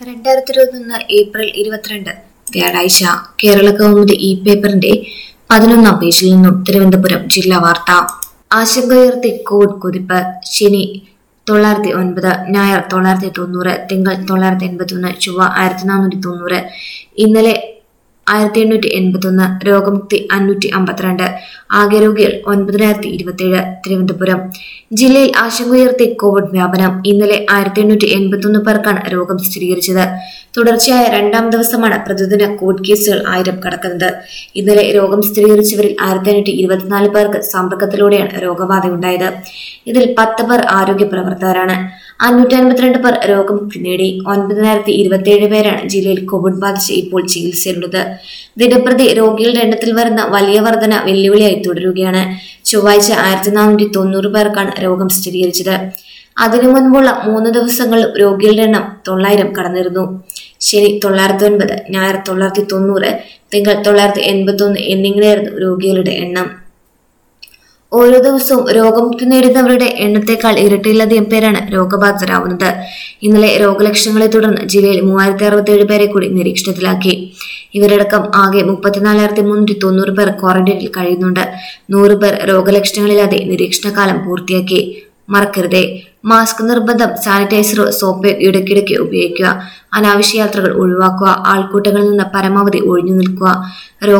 രണ്ടായിരത്തി ഇരുപത്തൊന്ന് ഏപ്രിൽ ഇരുപത്തിരണ്ട് വ്യാഴാഴ്ച കേരള കൗമുദി ഇ പേപ്പറിന്റെ പതിനൊന്നാം പേജിൽ നിന്നും തിരുവനന്തപുരം ജില്ലാ വാർത്ത ആശങ്കയുയർത്തി കോവിഡ് കുതിപ്പ് ശനി തൊള്ളായിരത്തി ഒൻപത് ഞായർ തൊള്ളായിരത്തി തൊണ്ണൂറ് തിങ്കൾ തൊള്ളായിരത്തി എൺപത്തി ഒന്ന് ചൊവ്വ ആയിരത്തി നാനൂറ്റി തൊണ്ണൂറ് ഇന്നലെ ആയിരത്തി എണ്ണൂറ്റി എൺപത്തി ഒന്ന് രോഗമുക്തി അഞ്ഞൂറ്റി അമ്പത്തിരണ്ട് ആകെ രോഗികൾ ഒൻപതിനായിരത്തി ഇരുപത്തിയേഴ് തിരുവനന്തപുരം ജില്ലയിൽ ആശങ്കയുയർത്തി കോവിഡ് വ്യാപനം ഇന്നലെ ആയിരത്തി എണ്ണൂറ്റി എൺപത്തി ഒന്ന് പേർക്കാണ് രോഗം സ്ഥിരീകരിച്ചത് തുടർച്ചയായ രണ്ടാം ദിവസമാണ് പ്രതിദിന കോവിഡ് കേസുകൾ ആയിരം കടക്കുന്നത് ഇന്നലെ രോഗം സ്ഥിരീകരിച്ചവരിൽ ആയിരത്തി അഞ്ഞൂറ്റി ഇരുപത്തിനാല് പേർക്ക് സമ്പർക്കത്തിലൂടെയാണ് രോഗബാധയുണ്ടായത് ഇതിൽ പത്ത് പേർ ആരോഗ്യ പ്രവർത്തകരാണ് അഞ്ഞൂറ്റി അൻപത്തിരണ്ട് പേർ രോഗമുക്തി നേടി ഒൻപതിനായിരത്തി ഇരുപത്തിയേഴ് പേരാണ് ജില്ലയിൽ കോവിഡ് ബാധിച്ച് ഇപ്പോൾ ചികിത്സയിലുള്ളത് ദിനപ്രതി രോഗികളുടെ എണ്ണത്തിൽ വരുന്ന വലിയ വർധന വെല്ലുവിളിയായി തുടരുകയാണ് ചൊവ്വാഴ്ച ആയിരത്തി നാനൂറ്റി തൊണ്ണൂറ് പേർക്കാണ് രോഗം സ്ഥിരീകരിച്ചത് അതിനു മുൻപുള്ള മൂന്ന് ദിവസങ്ങളിൽ രോഗികളുടെ എണ്ണം തൊള്ളായിരം കടന്നിരുന്നു ശനി തൊള്ളായിരത്തി ഒൻപത് ഞായർ തൊള്ളായിരത്തി തൊണ്ണൂറ് തിങ്കൾ തൊള്ളായിരത്തി എൺപത്തി ഒന്ന് എന്നിങ്ങനെയായിരുന്നു രോഗികളുടെ എണ്ണം ഓരോ ദിവസവും രോഗമുക്തി നേടുന്നവരുടെ എണ്ണത്തേക്കാൾ ഇരട്ടിയിലധികം പേരാണ് രോഗബാധിതരാവുന്നത് ഇന്നലെ രോഗലക്ഷണങ്ങളെ തുടർന്ന് ജില്ലയിൽ മൂവായിരത്തി അറുപത്തിയേഴ് പേരെ കൂടി നിരീക്ഷണത്തിലാക്കി ഇവരടക്കം ആകെ മുപ്പത്തിനാലായിരത്തി മുന്നൂറ്റി തൊണ്ണൂറ് പേർ ക്വാറന്റൈനിൽ കഴിയുന്നുണ്ട് നൂറ് പേർ രോഗലക്ഷണങ്ങളില്ലാതെ നിരീക്ഷണകാലം പൂർത്തിയാക്കി മറക്കരുതേ മാസ്ക് നിർബന്ധം സാനിറ്റൈസറോ സോപ്പ് ഇടയ്ക്കിടയ്ക്ക് ഉപയോഗിക്കുക അനാവശ്യ യാത്രകൾ ഒഴിവാക്കുക ആൾക്കൂട്ടങ്ങളിൽ നിന്ന് പരമാവധി ഒഴിഞ്ഞു നിൽക്കുക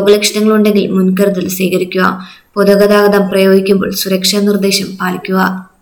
രോഗലക്ഷണങ്ങളുണ്ടെങ്കിൽ മുൻകരുതൽ സ്വീകരിക്കുക പൊതുഗതാഗതം പ്രയോഗിക്കുമ്പോൾ സുരക്ഷാ നിർദ്ദേശം പാലിക്കുക